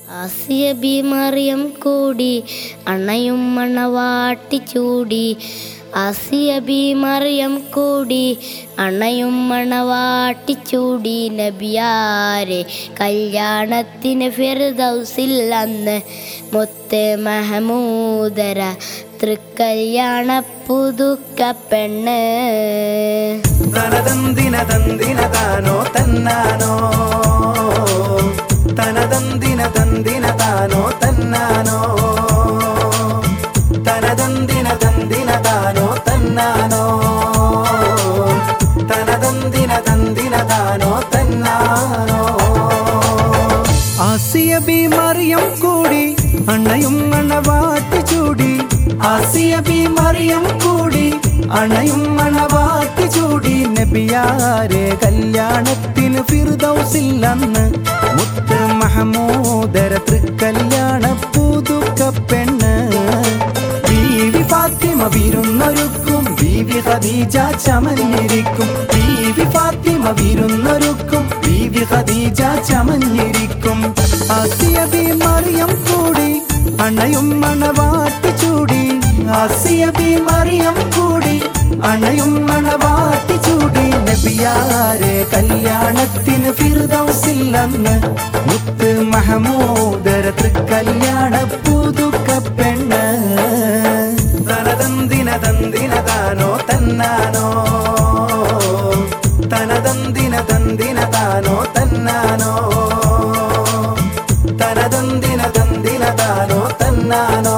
ആസിയ ബിമറിയം കൂടി അണയും മണവാട്ടി ചൂടി ആസിയ ബിമറിയം കൂടി അണയും മണവാട്ടി ചൂടി നബിയാരെ കല്യാണത്തിന് ഫിർദൗസിൽ അന്ന് മുത്ത് മഹമൂദര തൃക്കല്യാണ പുതുക്ക പെണ്ണ് തനതന്തിന തന്തിന താനോ തന്നാനോ തനതന്തിന തന്തിന താനോ തന്നാനോ തനതന്തിന തന്തിന താനോ തന്നാനോ തനതന്തിന തന്തിന താനോ തന്നാനോ ആസിയ ബി മറിയം കൂടി അണ്ണയും അണവാട്ടി ചൂടി ആസിയ ബി മറിയം കൂടി അണയും അണവാട്ടി ചൂടി നബിയാരെ കല്യാണത്തിന് ഫിർദൗസിൽ അന്ന് മുത്ത് മഹമൂദര തൃക്കല്യാണ പുതുക്ക പെണ്ണ് ബീവി ഫാത്തിമ വിരുന്നൊരുക്കും ബീവി ഖദീജ ചമഞ്ഞിരിക്കും ബീവി ഫാത്തിമ വിരുന്നൊരുക്കും ബീവി ഖദീജ ചമഞ്ഞിരിക്കും ആസിയ ബി മറിയം കൂടി അണയും മണവാട്ടി ചൂടി ആസിയ ബി മറിയം കൂടി അണയും മണവാട്ടി ചൂടി നബിയാരെ കല്യാണത്തിന് ഫിർദൗസിൽ അന്ന് മുത്ത് മഹമൂദര തൃക്കല്യാണ പുതുക്ക പെണ്ണ് തനതന്തിന തന്തിന താനോ തന്നാനോ തനതന്തിന തന്തിന താനോ തന്നാനോ തനതന്തിന തന്തിന താനോ തന്നാനോ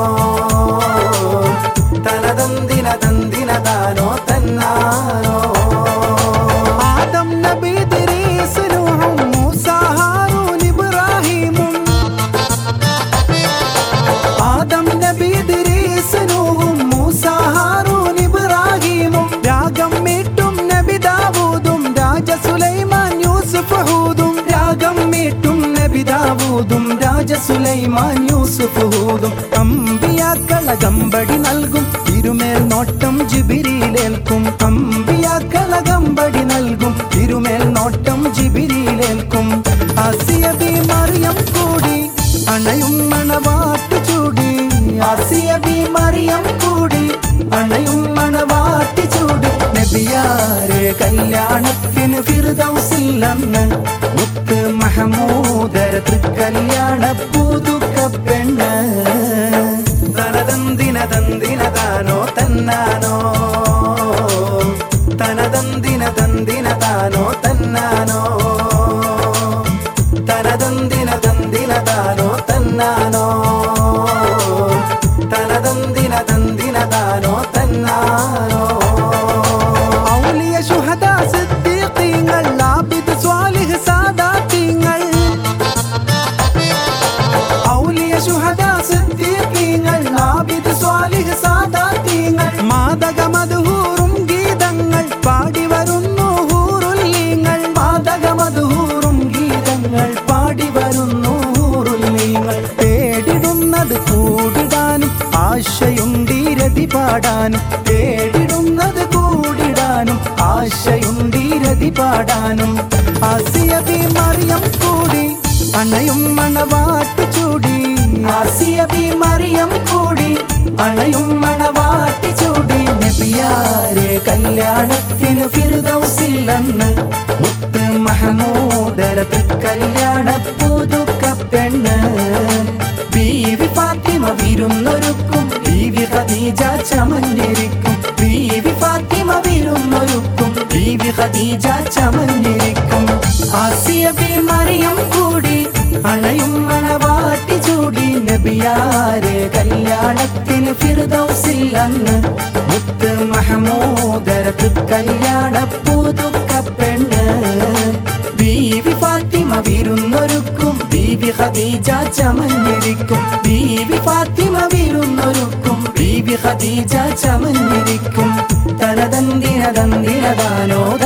തനതന്തിന തന്തിന താനോ തന്നാനോ ആദം നബി ഇദ്രീസ് നൂഹും മൂസ ഹാറൂൻ ഇബ്രാഹീമും ആദം നബി ഇദ്രീസ് നൂഹും മൂസ ഹാറൂൻ ഇബ്രാഹീമും രാഗം മീട്ടും നബി ദാവൂദും രാജ സുലൈമാൻ യൂസുഫ് ഹൂദും രാഗം മീട്ടും നബി ദാവൂദും രാജ സുലൈമാൻ യൂസുഫ് ഹൂദും അമ്പിയാക്കള കമ്പടി നൽകും തിരുമേൽ നോട്ടം ജിബിരിയിലേൽക്കും അമ്പിയാക്കള കമ്പടി നൽകും തിരുമേൽ നോട്ടം ജിബിരിയിലേൽക്കും ആസിയ ബി മറിയം കൂടി അണയും മണവാട്ടി ചൂടി ആസിയ ബി മറിയം കൂടി അണയും മണവാട്ടി ചൂടി നബിയാരെ കല്യാണത്തിന് ഫിർദൗസിൽ അന്ന് മുത്ത് മഹമൂദര തൃക്കല്യാണ പുതുക്ക പെണ്ണ് തനതന്തിന തന്തിന താനോ തന്നാനോ തനതന്തിന തന്തിന താനോ തന്നാനോ തനതന്തിന തന്തിന താനോ തന്നാനോ തനതന്തിന തന്തിന താനോ തന്നാനോ ഔലിയ ശുഹദ സിദ്ദീഖീങ്ങൾ ആബിദ് സ്വാലിഹ് സാദാത്തീങ്ങൾ ഔലിയ ശുഹദ സിദ്ദീഖീങ്ങൾ ആബിദ് സ്വാലിഹ് സാദാത്തീങ്ങൾ മാദക മധുഹൂറും ഗീതങ്ങൾ പാടി വരുന്നു ഹൂറുല്ലീങ്ങൾ മാദക മധുഹൂറും ഗീതങ്ങൾ പാടി വരുന്നു ഹൂറുല്ലീങ്ങൾ തേടിടുന്നത് കൂടിടാനും ആശയുണ്ടീരതി പാടാനും തേടിടുന്നത് കൂടിടാനും ആശയുണ്ടീരതി പാടാനും ആസിയബി മറിയം കൂടി അണയും മണവാട്ടി ചൂടി ആസിയബി മറിയം കൂടി അണയും മണവാട്ടി ചൂടി നബിയാരെ കല്യാണത്തിന് ഫിർദൗസിൽ അന്ന് മുത്ത് മഹമൂദര കല്യാണ പുതുക്ക പെണ്ണ് ബീവി ഫാത്തിമ വിരുന്നൊരുക്കും ബീവി ഖദീജ ചമഞ്ഞിരിക്കും ബീവി ഫാത്തിമ വിരുന്നൊരുക്കും ബീവി ഖദീജ ചമഞ്ഞിരിക്കും ആസിയ ബി മറിയം കൂടി അണയും മണവാട്ടി ചൂടി നബിയാരെ കല്യാണത്തിന് ഫിർദൗസിൽ അന്ന് മുത്ത് മഹമൂദര കല്യാണ പുതുക്ക പെണ്ണ് ബീവി ഫാത്തിമ വിരുന്നൊരുക്കും ബീവി ഖദീജ ചമഞ്ഞിരിക്കും ബീവി ഫാത്തിമ വിരുന്നൊരുക്കും ബീവി ഖദീജ ചമഞ്ഞിരിക്കും തനതന്തിന തന്തിന താനോ